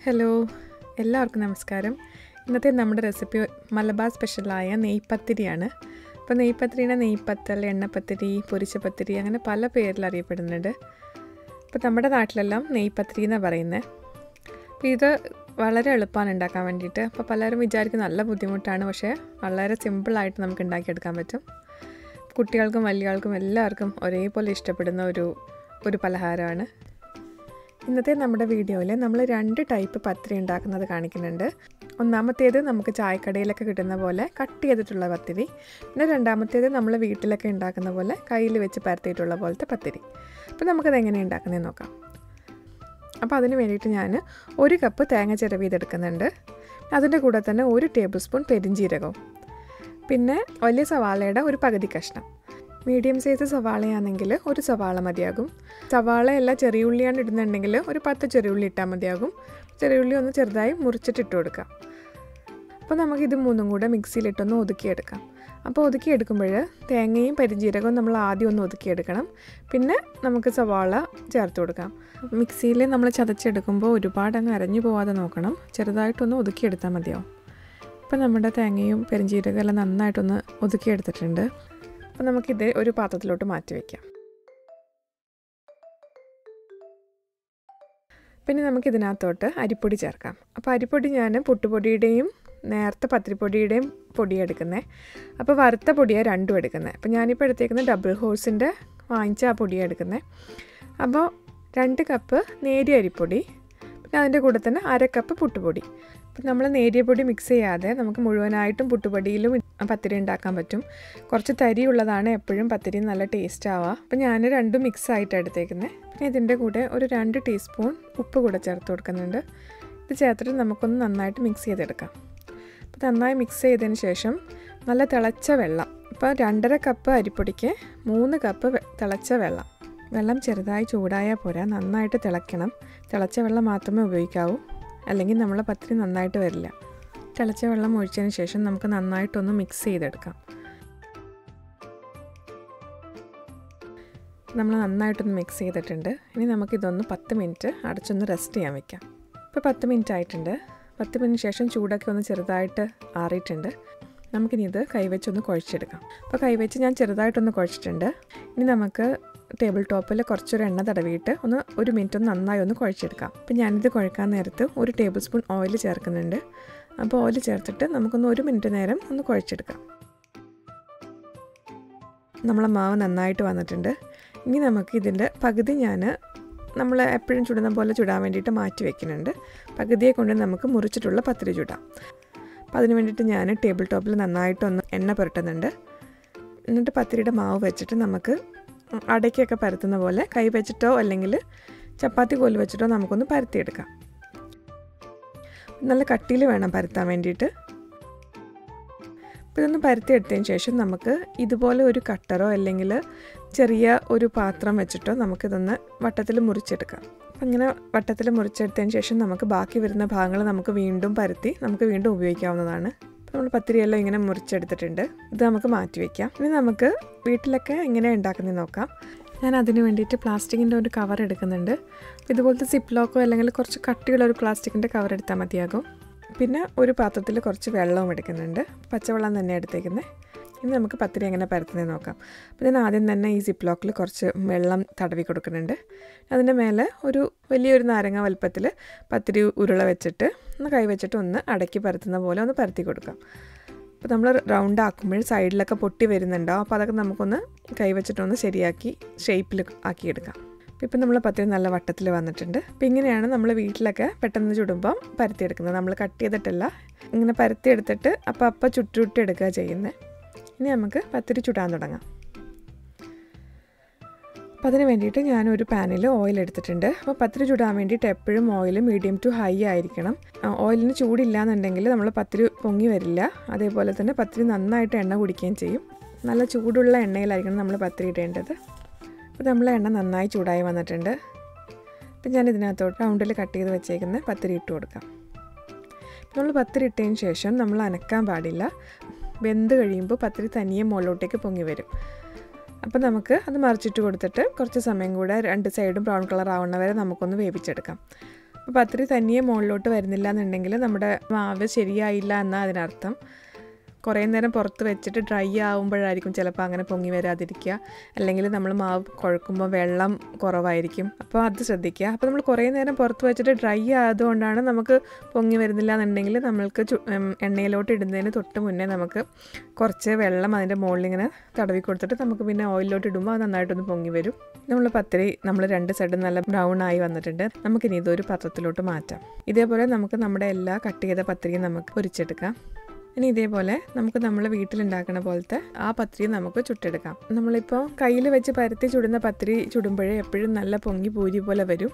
hello എല്ലാവർക്കും നമസ്കാരം ഇന്നത്തെ നമ്മുടെ റെസിപ്പി മലബാർ സ്പെഷ്യലായ നെയ്പത്തിരിയാണ് അപ്പോൾ നെയ്പത്തിരിനെ നെയ്പത്തൽ എണ്ണപ്പത്തിരി പൊരിച്ച പത്തിരി അങ്ങനെ പല പേരിൽ അറിയപ്പെടുന്നുണ്ട് അപ്പോൾ നമ്മുടെ നാട്ടിലെല്ലാം നെയ്പത്തിരി എന്നാണ് പറയുന്നത് അപ്പോൾ ഇത് വളരെ എളുപ്പമാണ് ഉണ്ടാക്കാൻ വേണ്ടിയിട്ട് അപ്പോൾ പലരും വിചാരിക്കും നല്ല ബുദ്ധിമുട്ടാണ് പക്ഷേ വളരെ സിമ്പിളായിട്ട് നമുക്ക് ഉണ്ടാക്കിയെടുക്കാൻ പറ്റും കുട്ടികൾക്കും വലിയ ആൾക്കും എല്ലാവർക്കും ഒരേപോലെ ഇഷ്ടപ്പെടുന്ന ഒരു ഒരു പലഹാരമാണ് ഇന്നത്തെ നമ്മുടെ വീഡിയോയിൽ നമ്മൾ രണ്ട് ടൈപ്പ് പത്തിരി ഉണ്ടാക്കുന്നത് കാണിക്കുന്നുണ്ട് ഒന്നാമത്തേത് നമുക്ക് ചായക്കടയിലൊക്കെ കിട്ടുന്ന പോലെ കട്ട് ചെയ്തിട്ടുള്ള പത്തിരി പിന്നെ രണ്ടാമത്തേത് നമ്മൾ വീട്ടിലൊക്കെ ഉണ്ടാക്കുന്ന പോലെ കയ്യിൽ വെച്ച് പരത്തിയിട്ടുള്ള പോലത്തെ പത്തിരി അപ്പോൾ നമുക്കത് എങ്ങനെ ഉണ്ടാക്കുന്നതെന്ന് നോക്കാം അപ്പോൾ അതിന് വേണ്ടിയിട്ട് ഞാൻ ഒരു കപ്പ് തേങ്ങ ചിരവിയതെടുക്കുന്നുണ്ട് അതിൻ്റെ കൂടെ തന്നെ ഒരു ടേബിൾ സ്പൂൺ പെരിഞ്ചീരകവും പിന്നെ വലിയ സവാളയുടെ ഒരു പകുതി കഷ്ണം മീഡിയം സൈസ് സവാളയാണെങ്കിൽ ഒരു സവാള മതിയാകും സവാള എല്ലാം ചെറിയ ഉള്ളിയാണ് ഇടുന്നുണ്ടെങ്കിൽ ഒരു പത്ത് ചെറിയ ഉള്ളി ഇട്ടാൽ മതിയാകും ചെറിയ ഉള്ളി ഒന്ന് ചെറുതായി മുറിച്ചിട്ട് ഇട്ട് കൊടുക്കാം അപ്പോൾ നമുക്കിത് മൂന്നും കൂടെ മിക്സിയിലിട്ടൊന്ന് ഒതുക്കിയെടുക്കാം അപ്പോൾ ഒതുക്കിയെടുക്കുമ്പോൾ തേങ്ങയും പരിജീരകവും നമ്മൾ ആദ്യം ഒന്ന് ഒതുക്കിയെടുക്കണം പിന്നെ നമുക്ക് സവാള ചേർത്ത് കൊടുക്കാം മിക്സിയിൽ നമ്മൾ ചതച്ചെടുക്കുമ്പോൾ ഒരുപാട് അങ്ങ് അരഞ്ഞു പോവാതെ നോക്കണം ചെറുതായിട്ടൊന്ന് ഒതുക്കിയെടുത്താൽ മതിയാവും അപ്പോൾ നമ്മുടെ തേങ്ങയും പെരിഞ്ചീരകം എല്ലാം നന്നായിട്ടൊന്ന് ഒതുക്കിയെടുത്തിട്ടുണ്ട് അപ്പോൾ നമുക്കിത് ഒരു പാത്രത്തിലോട്ട് മാറ്റി വയ്ക്കാം പിന്നെ നമുക്ക് ഇതിനകത്തോട്ട് അരിപ്പൊടി ചേർക്കാം അപ്പോൾ അരിപ്പൊടി ഞാൻ പുട്ടുപൊടിയുടെയും നേരത്തെ പത്തിരിപ്പൊടിയുടെയും പൊടി എടുക്കുന്നത് അപ്പോൾ വറുത്ത പൊടിയാണ് രണ്ടും എടുക്കുന്നത് അപ്പോൾ ഞാനിപ്പോൾ എടുത്തേക്കുന്നത് ഡബിൾ ഹോഴ്സിൻ്റെ വാങ്ങിച്ച ആ പൊടിയാണ് എടുക്കുന്നത് അപ്പോൾ രണ്ട് കപ്പ് നേരിയ അരിപ്പൊടി പിന്നെ അതിൻ്റെ കൂടെ തന്നെ അര കപ്പ് പുട്ടുപൊടി അപ്പം നമ്മൾ നേരിയ പൊടി മിക്സ് ചെയ്യാതെ നമുക്ക് മുഴുവനായിട്ടും പുട്ടുപൊടിയിലും പത്തിരി ഉണ്ടാക്കാൻ പറ്റും കുറച്ച് തരി ഉള്ളതാണ് എപ്പോഴും പത്തിരി നല്ല ടേസ്റ്റ് ആവുക അപ്പം ഞാൻ രണ്ടും മിക്സ് ആയിട്ട് എടുത്തേക്കുന്നത് പിന്നെ ഇതിൻ്റെ കൂടെ ഒരു രണ്ട് ടീസ്പൂൺ ഉപ്പ് കൂടെ ചേർത്ത് കൊടുക്കുന്നുണ്ട് ഇത് ചേർത്തിട്ട് നമുക്കൊന്ന് നന്നായിട്ട് മിക്സ് ചെയ്തെടുക്കാം അപ്പോൾ നന്നായി മിക്സ് ചെയ്തതിന് ശേഷം നല്ല തിളച്ച വെള്ളം ഇപ്പോൾ രണ്ടര കപ്പ് അരിപ്പൊടിക്ക് മൂന്ന് കപ്പ് തിളച്ച വെള്ളം വെള്ളം ചെറുതായി ചൂടായാൽ പോരാ നന്നായിട്ട് തിളയ്ക്കണം തിളച്ച വെള്ളം മാത്രമേ ഉപയോഗിക്കാവൂ അല്ലെങ്കിൽ നമ്മൾ പത്തിരി നന്നായിട്ട് വരില്ല തിളച്ച വെള്ളം ഒഴിച്ചതിന് ശേഷം നമുക്ക് നന്നായിട്ടൊന്ന് മിക്സ് ചെയ്തെടുക്കാം നമ്മൾ നന്നായിട്ടൊന്ന് മിക്സ് ചെയ്തിട്ടുണ്ട് ഇനി നമുക്കിതൊന്ന് പത്ത് മിനിറ്റ് അടച്ചൊന്ന് റെസ്റ്റ് ചെയ്യാൻ വെക്കാം ഇപ്പോൾ പത്ത് മിനിറ്റ് ആയിട്ടുണ്ട് പത്ത് മിനിറ്റ് ശേഷം ചൂടൊക്കെ ഒന്ന് ചെറുതായിട്ട് ആറിയിട്ടുണ്ട് നമുക്കിനി ഇത് കൈവച്ചൊന്ന് കുഴച്ചെടുക്കാം അപ്പോൾ കൈവച്ച് ഞാൻ ചെറുതായിട്ടൊന്ന് കുഴച്ചിട്ടുണ്ട് ഇനി നമുക്ക് ടേബിൾ ടോപ്പിൽ കുറച്ചൊരു എണ്ണ തടവിയിട്ട് ഒന്ന് ഒരു മിനിറ്റ് ഒന്ന് നന്നായി ഒന്ന് കുഴച്ചെടുക്കാം അപ്പോൾ ഞാനിത് കുഴക്കാൻ നേരത്ത് ഒരു ടേബിൾ സ്പൂൺ ഓയിൽ ചേർക്കുന്നുണ്ട് അപ്പോൾ ഓയിൽ ചേർത്തിട്ട് നമുക്കൊന്ന് ഒരു മിനിറ്റ് നേരം ഒന്ന് കുഴച്ചെടുക്കാം നമ്മളെ മാവ് നന്നായിട്ട് വന്നിട്ടുണ്ട് ഇനി നമുക്ക് ഇതിൻ്റെ പകുതി ഞാൻ നമ്മൾ എപ്പോഴും ചുടുന്ന പോലെ ചുടാൻ വേണ്ടിയിട്ട് മാറ്റി വെക്കുന്നുണ്ട് പകുതിയെ കൊണ്ട് നമുക്ക് മുറിച്ചിട്ടുള്ള പത്തിരി ചുടാം അപ്പോൾ അതിന് വേണ്ടിയിട്ട് ഞാൻ ടേബിൾ ടോപ്പിൽ നന്നായിട്ടൊന്ന് എണ്ണ പുരട്ടുന്നുണ്ട് എന്നിട്ട് പത്തിരിയുടെ മാവ് വെച്ചിട്ട് നമുക്ക് അടയ്ക്കൊക്കെ പരത്തുന്ന പോലെ കൈ വെച്ചിട്ടോ അല്ലെങ്കിൽ ചപ്പാത്തി കോല് വെച്ചിട്ടോ നമുക്കൊന്ന് പരത്തിയെടുക്കാം നല്ല കട്ടിയിൽ വേണം പരത്താൻ വേണ്ടിയിട്ട് അപ്പോൾ ഇതൊന്ന് പരത്തിയെടുത്തതിന് ശേഷം നമുക്ക് ഇതുപോലെ ഒരു കട്ടറോ അല്ലെങ്കിൽ ചെറിയ ഒരു പാത്രം വെച്ചിട്ടോ നമുക്കിതൊന്ന് വട്ടത്തിൽ മുറിച്ചെടുക്കാം അപ്പം ഇങ്ങനെ വട്ടത്തിൽ മുറിച്ചെടുത്തതിന് ശേഷം നമുക്ക് ബാക്കി വരുന്ന ഭാഗങ്ങൾ നമുക്ക് വീണ്ടും പരത്തി നമുക്ക് വീണ്ടും ഉപയോഗിക്കാവുന്നതാണ് നമ്മൾ പത്തിരിയെല്ലാം ഇങ്ങനെ മുറിച്ചെടുത്തിട്ടുണ്ട് ഇത് നമുക്ക് മാറ്റി വയ്ക്കാം ഇനി നമുക്ക് വീട്ടിലൊക്കെ എങ്ങനെ ഉണ്ടാക്കുന്നത് നോക്കാം ഞാൻ അതിന് വേണ്ടിയിട്ട് പ്ലാസ്റ്റിക്കിൻ്റെ ഒരു കവർ എടുക്കുന്നുണ്ട് ഇതുപോലത്തെ സിപ്പ് ലോക്കോ അല്ലെങ്കിൽ കുറച്ച് കട്ടിയുള്ള ഒരു പ്ലാസ്റ്റിക്കിൻ്റെ കവർ എടുത്താൽ മതിയാകും പിന്നെ ഒരു പാത്രത്തിൽ കുറച്ച് വെള്ളവും എടുക്കുന്നുണ്ട് പച്ചവെള്ളം തന്നെ എടുത്തേക്കുന്നത് ഇനി നമുക്ക് പത്തിരി എങ്ങനെ പരത്തുന്നത് നോക്കാം അപ്പോൾ ഞാൻ ആദ്യം തന്നെ ഈ സിപ്പ് ലോക്കിൽ കുറച്ച് വെള്ളം തടവി കൊടുക്കുന്നുണ്ട് അതിൻ്റെ മേലെ ഒരു വലിയൊരു നാരങ്ങ വലുപ്പത്തിൽ പത്തിരി ഉരുള വെച്ചിട്ട് ഒന്ന് കൈ വെച്ചിട്ട് ഒന്ന് അടക്കി പരത്തുന്ന പോലെ ഒന്ന് പരത്തി കൊടുക്കാം അപ്പോൾ നമ്മൾ റൗണ്ട് ആക്കുമ്പോൾ സൈഡിലൊക്കെ പൊട്ടി വരുന്നുണ്ടാവും അപ്പോൾ അതൊക്കെ നമുക്കൊന്ന് കൈ വെച്ചിട്ടൊന്ന് ശരിയാക്കി ഷേപ്പിൽ ആക്കിയെടുക്കാം ഇപ്പം നമ്മൾ പത്തിരി നല്ല വട്ടത്തിൽ വന്നിട്ടുണ്ട് അപ്പോൾ ഇങ്ങനെയാണ് നമ്മൾ വീട്ടിലൊക്കെ പെട്ടെന്ന് ചുടുമ്പം പരത്തിയെടുക്കുന്നത് നമ്മൾ കട്ട് ചെയ്തിട്ടല്ല ഇങ്ങനെ പരത്തിയെടുത്തിട്ട് അപ്പം അപ്പം ചുട്ടി ചുട്ടി എടുക്കുക ചെയ്യുന്നത് ഇനി നമുക്ക് പത്തിരി ചുടാൻ തുടങ്ങാം അപ്പോൾ അതിന് വേണ്ടിയിട്ട് ഞാനൊരു പാനിൽ ഓയിൽ എടുത്തിട്ടുണ്ട് അപ്പോൾ പത്തിരി ചുടാൻ വേണ്ടിയിട്ട് എപ്പോഴും ഓയിൽ മീഡിയം ടു ഹൈ ആയിരിക്കണം ഓയിലിന് ചൂടില്ല എന്നുണ്ടെങ്കിൽ നമ്മൾ പത്തിരി പൊങ്ങി വരില്ല അതേപോലെ തന്നെ പത്തിരി നന്നായിട്ട് എണ്ണ കുടിക്കുകയും ചെയ്യും നല്ല ചൂടുള്ള എണ്ണയിലായിരിക്കണം നമ്മൾ പത്തിരി ഇടേണ്ടത് അപ്പോൾ നമ്മൾ എണ്ണ നന്നായി ചൂടായി വന്നിട്ടുണ്ട് അപ്പം ഞാൻ ഇതിനകത്തോട്ട് റൗണ്ടിൽ കട്ട് ചെയ്ത് വെച്ചേക്കുന്ന പത്തിരി ഇട്ട് കൊടുക്കാം നമ്മൾ പത്തിരി ഇട്ടതിന് ശേഷം നമ്മൾ അനക്കാൻ പാടില്ല വെന്ത് കഴിയുമ്പോൾ പത്തിരി തനിയെ മുകളിലോട്ടേക്ക് പൊങ്ങി വരും അപ്പോൾ നമുക്ക് അത് മറിച്ചിട്ട് കൊടുത്തിട്ട് കുറച്ച് സമയം കൂടെ രണ്ട് സൈഡും ബ്രൗൺ കളർ ആവുന്ന വരെ നമുക്കൊന്ന് വേവിച്ചെടുക്കാം അപ്പോൾ പത്തിരി തനിയെ മുകളിലോട്ട് വരുന്നില്ല എന്നുണ്ടെങ്കിൽ നമ്മുടെ മാവ് ശരിയായില്ല എന്നാണ് അതിനർത്ഥം കുറേ നേരം പുറത്ത് വെച്ചിട്ട് ഡ്രൈ ആവുമ്പോഴായിരിക്കും ചിലപ്പോൾ അങ്ങനെ പൊങ്ങി വരാതിരിക്കുക അല്ലെങ്കിൽ നമ്മൾ മാവ് കുഴക്കുമ്പോൾ വെള്ളം കുറവായിരിക്കും അപ്പോൾ അത് ശ്രദ്ധിക്കുക അപ്പോൾ നമ്മൾ കുറേ നേരം പുറത്ത് വെച്ചിട്ട് ഡ്രൈ ആയതുകൊണ്ടാണ് നമുക്ക് പൊങ്ങി വരുന്നില്ല എന്നുണ്ടെങ്കിൽ നമ്മൾക്ക് ചു ഉം, എണ്ണയിലോട്ട് ഇടുന്നതിന് തൊട്ട് മുന്നേ നമുക്ക് കുറച്ച് വെള്ളം അതിൻ്റെ മുകളിൽ ഇങ്ങനെ തടവി കൊടുത്തിട്ട് നമുക്ക് പിന്നെ ഓയിലിലോട്ട് ഇടുമ്പോൾ അത് നന്നായിട്ടൊന്ന് പൊങ്ങി വരും നമ്മൾ പത്തിരി നമ്മൾ രണ്ട് സൈഡും നല്ല ബ്രൗൺ ആയി വന്നിട്ടുണ്ട് നമുക്കിനി ഇതൊരു പാത്രത്തിലോട്ട് മാറ്റാം ഇതേപോലെ നമുക്ക് നമ്മുടെ എല്ലാ കട്ട് ചെയ്ത പത്തിരിയും നമുക്ക് പൊരിച്ചെടുക്കാം ഇനി ഇതേപോലെ നമുക്ക് നമ്മൾ വീട്ടിലുണ്ടാക്കുന്ന പോലത്തെ ആ പത്തിരി നമുക്ക് ചുട്ടെടുക്കാം നമ്മളിപ്പോൾ കയ്യിൽ വെച്ച് പരത്തി ചുടുന്ന പത്തിരി ചുടുമ്പോഴേ എപ്പോഴും നല്ല പൊങ്ങി പൂരി പോലെ വരും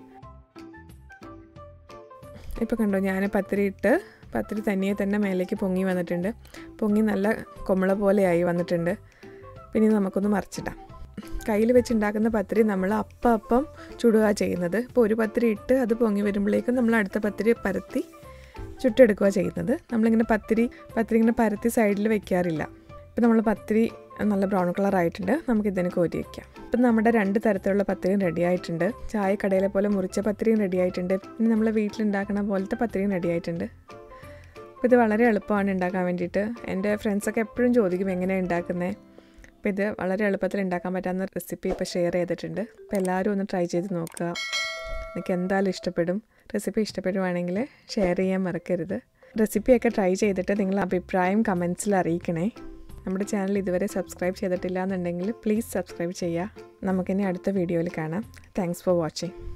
ഇപ്പോൾ കണ്ടോ ഞാൻ പത്തിരി ഇട്ട് പത്തിരി തനിയെ തന്നെ മേലേക്ക് പൊങ്ങി വന്നിട്ടുണ്ട് പൊങ്ങി നല്ല കൊമ്മള പോലെയായി വന്നിട്ടുണ്ട് പിന്നെ ഇത് നമുക്കൊന്ന് മറിച്ചിടാം കയ്യിൽ വെച്ച് ഉണ്ടാക്കുന്ന പത്തിരി നമ്മൾ അപ്പം അപ്പം ചുടുക ചെയ്യുന്നത് ഇപ്പോൾ ഒരു പത്തിരി ഇട്ട് അത് പൊങ്ങി വരുമ്പോഴേക്കും നമ്മൾ അടുത്ത പത്തിരി പരത്തി ചുട്ടെടുക്കുക ചെയ്യുന്നത് നമ്മളിങ്ങനെ പത്തിരി പത്തിരി ഇങ്ങനെ പരത്തി സൈഡിൽ വെക്കാറില്ല ഇപ്പം നമ്മൾ പത്തിരി നല്ല ബ്രൗൺ കളർ ആയിട്ടുണ്ട് നമുക്ക് ഇതിന് കോരി വയ്ക്കാം ഇപ്പം നമ്മുടെ രണ്ട് തരത്തിലുള്ള പത്തിരിയും റെഡി ആയിട്ടുണ്ട് ചായക്കടയിലെ പോലെ മുറിച്ച പത്തിരിയും റെഡി ആയിട്ടുണ്ട് പിന്നെ നമ്മൾ വീട്ടിലുണ്ടാക്കുന്ന പോലത്തെ പത്തിരിയും റെഡി ആയിട്ടുണ്ട് അപ്പോൾ ഇത് വളരെ എളുപ്പമാണ് ഉണ്ടാക്കാൻ വേണ്ടിയിട്ട് എൻ്റെ ഫ്രണ്ട്സൊക്കെ എപ്പോഴും ചോദിക്കും എങ്ങനെയാണ് ഉണ്ടാക്കുന്നത് അപ്പോൾ ഇത് വളരെ എളുപ്പത്തിൽ ഉണ്ടാക്കാൻ പറ്റാവുന്ന റെസിപ്പി ഇപ്പോൾ ഷെയർ ചെയ്തിട്ടുണ്ട് അപ്പോൾ എല്ലാവരും ഒന്ന് ട്രൈ ചെയ്ത് നോക്കുക നിങ്ങൾക്ക് എന്തായാലും ഇഷ്ടപ്പെടും റെസിപ്പി ഇഷ്ടപ്പെടുവാണെങ്കിൽ ഷെയർ ചെയ്യാൻ മറക്കരുത് റെസിപ്പിയൊക്കെ ട്രൈ ചെയ്തിട്ട് നിങ്ങളുടെ അഭിപ്രായം കമൻസിൽ അറിയിക്കണേ നമ്മുടെ ചാനൽ ഇതുവരെ സബ്സ്ക്രൈബ് ചെയ്തിട്ടില്ല എന്നുണ്ടെങ്കിൽ പ്ലീസ് സബ്സ്ക്രൈബ് ചെയ്യുക നമുക്കിനി അടുത്ത വീഡിയോയിൽ കാണാം താങ്ക്സ് ഫോർ വാച്ചിങ്